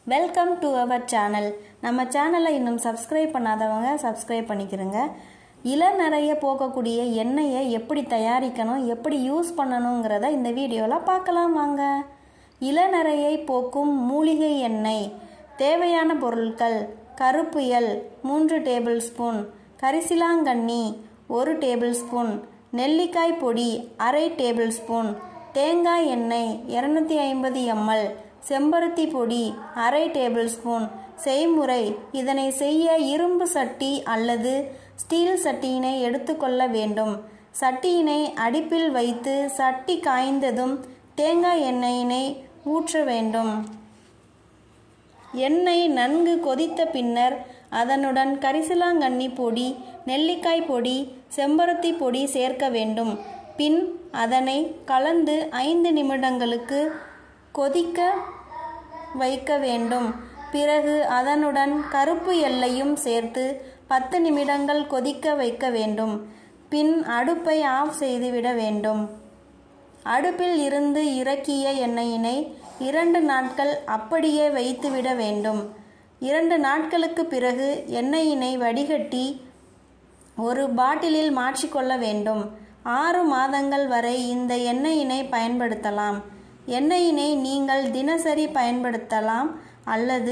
welcome to our channel நம்ம சேனலை இன்னும் சப்ஸ்கிரைப் பண்ணாதவங்க சப்ஸ்கிரைப் பண்ணிக்கிறங்க இளநரைய போக்கக்கூடிய எண்ணெயை எப்படி தயாரிக்கணும் எப்படி யூஸ் பண்ணணுங்கிறத இந்த வீடியோவில் பார்க்கலாம் வாங்க இளநரையை போக்கும் மூலிகை எண்ணெய் தேவையான பொருட்கள் கருப்பு எல் மூன்று டேபிள் ஸ்பூன் கரிசிலாங்கண்ணி ஒரு டேபிள் ஸ்பூன் நெல்லிக்காய் பொடி அரை டேபிள் ஸ்பூன் தேங்காய் எண்ணெய் இரநூத்தி ஐம்பது எம்எல் செம்பருத்தி பொடி அரை டேபிள் ஸ்பூன் செய்முறை இதனை செய்ய இரும்பு சட்டி அல்லது ஸ்டீல் சட்டியினை எடுத்துக்கொள்ள வேண்டும் சட்டியினை அடுப்பில் வைத்து சட்டி காய்ந்ததும் தேங்காய் எண்ணெயினை ஊற்ற வேண்டும் எண்ணெய் நன்கு கொதித்த பின்னர் அதனுடன் கரிசலாங்கண்ணி பொடி நெல்லிக்காய் பொடி செம்பருத்தி பொடி சேர்க்க வேண்டும் பின் அதனை கலந்து ஐந்து நிமிடங்களுக்கு கொதிக்க வைக்க வேண்டும் பிறகு அதனுடன் கருப்பு எல்லையும் சேர்த்து பத்து நிமிடங்கள் கொதிக்க வைக்க வேண்டும் பின் அடுப்பை ஆஃப் செய்துவிட வேண்டும் அடுப்பில் இருந்து இறக்கிய எண்ணெயினை இரண்டு நாட்கள் அப்படியே வைத்துவிட வேண்டும் இரண்டு நாட்களுக்கு பிறகு எண்ணெயினை வடிகட்டி ஒரு பாட்டிலில் மாற்றிக்கொள்ள வேண்டும் ஆறு மாதங்கள் வரை இந்த எண்ணெயினை பயன்படுத்தலாம் எண்ணெயினை நீங்கள் தினசரி பயன்படுத்தலாம் அல்லது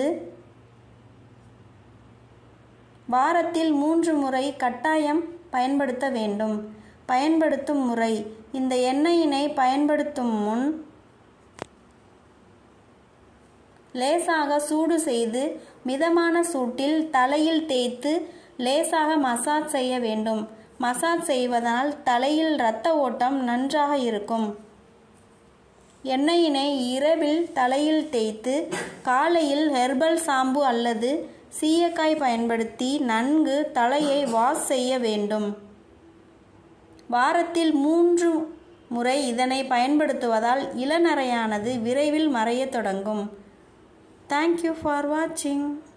வாரத்தில் மூன்று முறை கட்டாயம் பயன்படுத்த வேண்டும் பயன்படுத்தும் முறை இந்த எண்ணெயினை பயன்படுத்தும் முன் லேசாக சூடு செய்து மிதமான சூட்டில் தலையில் தேய்த்து லேசாக மசாஜ் செய்ய வேண்டும் மசாஜ் செய்வதனால் தலையில் இரத்த ஓட்டம் நன்றாக இருக்கும் எண்ணெயினை இரவில் தலையில் தேய்த்து காலையில் ஹெர்பல் சாம்பு அல்லது சீயக்காய் பயன்படுத்தி நன்கு தலையை வாஷ் செய்ய வேண்டும் வாரத்தில் மூன்று முறை இதனை பயன்படுத்துவதால் இளநரையானது விரைவில் மறையத் தொடங்கும் தேங்க்யூ ஃபார் வாட்சிங்